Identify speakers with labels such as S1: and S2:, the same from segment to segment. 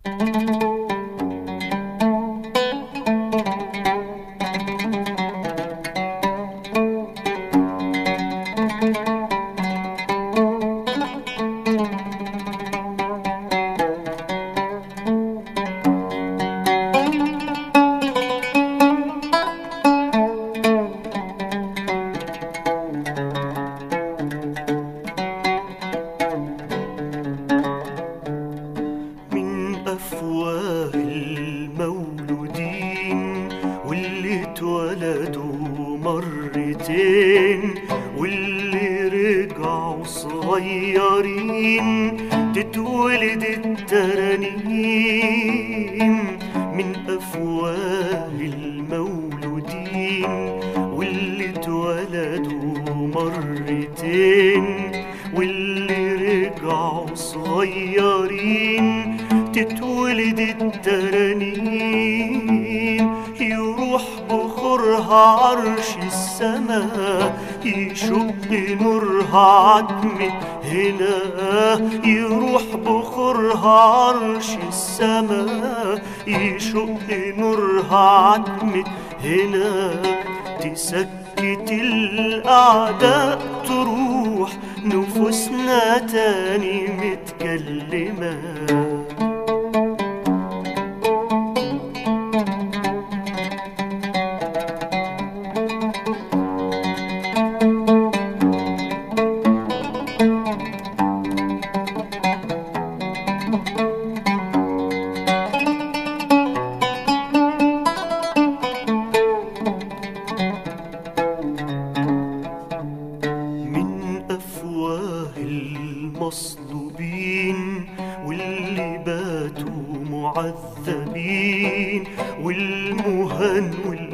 S1: من أفواه المولودين واللي اتولدوا مرتين واللي رجعوا صغيرين تتولد الترانيم من أفواه المولودين واللي اتولدوا مرتين واللي رجعوا صغيرين تتولد الترانيم يروح بخورها عرش السماء يشق نورها عتمة هنا يروح بخورها عرش السماء يشق نورها عتمة هنا تسكت الأعداء تروح نفوسنا تاني متكلمة من أفواه المصلوبين واللي باتوا معذبين والمهن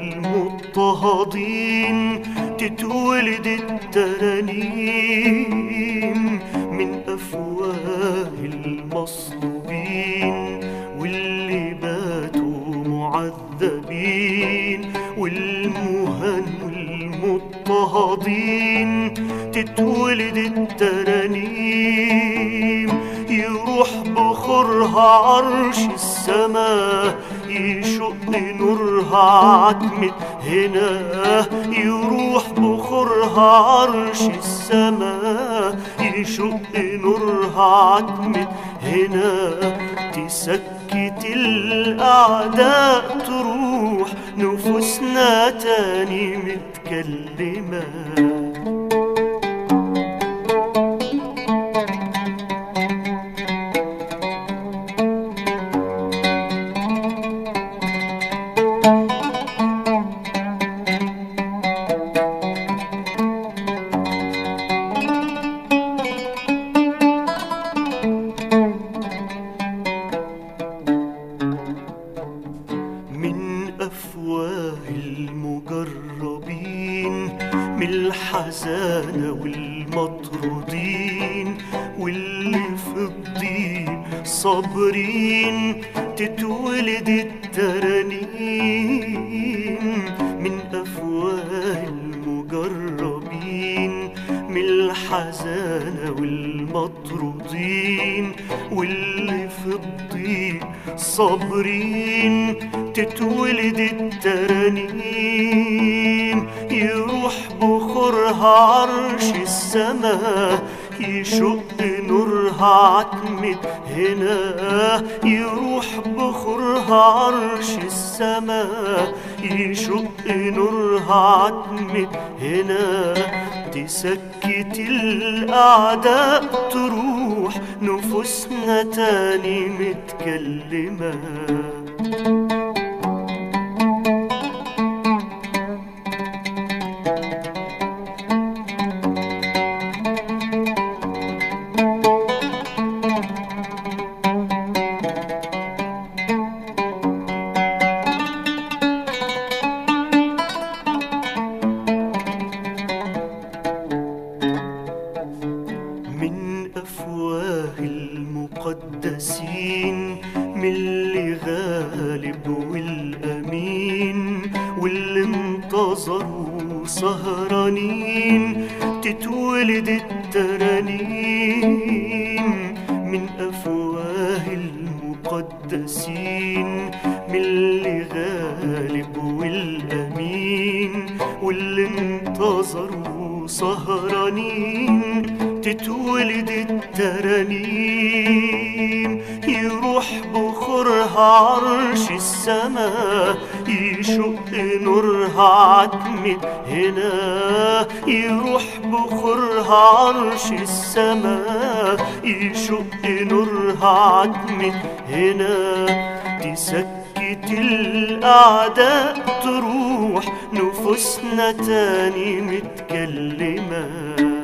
S1: والمضطهدين تتولد الترانيم من أفواه المصلوبين واللي باتوا معذبين والمهن والمضطهدين تتولد الترانيم يروح بخورها عرش السماء يشق نورها عتمة هنا يروح بخورها عرش السماء يشق نورها عتمة هنا تسكت الأعداء تروح نفوسنا تاني متكلمة من أفواه المجربين من الحزانة والمطرودين واللي في الضيق صابرين تتولد الترانيم من أفواه المجربين من الحزانة والمطرودين واللي في الضيق صابرين تتولد الترانيم يروح بخورها عرش السماء يشق نورها عتمة هنا يروح بخورها عرش السماء يشق نورها عتمة هنا تسكت الأعداء تروح نفوسنا تاني متكلمة من أفواه المقدسين من اللي غالب والأمين واللي انتظروا سهرانين تتولد الترانيم من أفواه المقدسين المقدسين من اللي غالب والأمين واللي انتظروا سهرانين تتولد الترانيم يروح بخورها عرش السماء يشق نورها عتمة هنا يروح بخورها عرش السماء يشق نورها عتمة هنا تسكت الأعداء تروح نفوسنا تاني متكلمة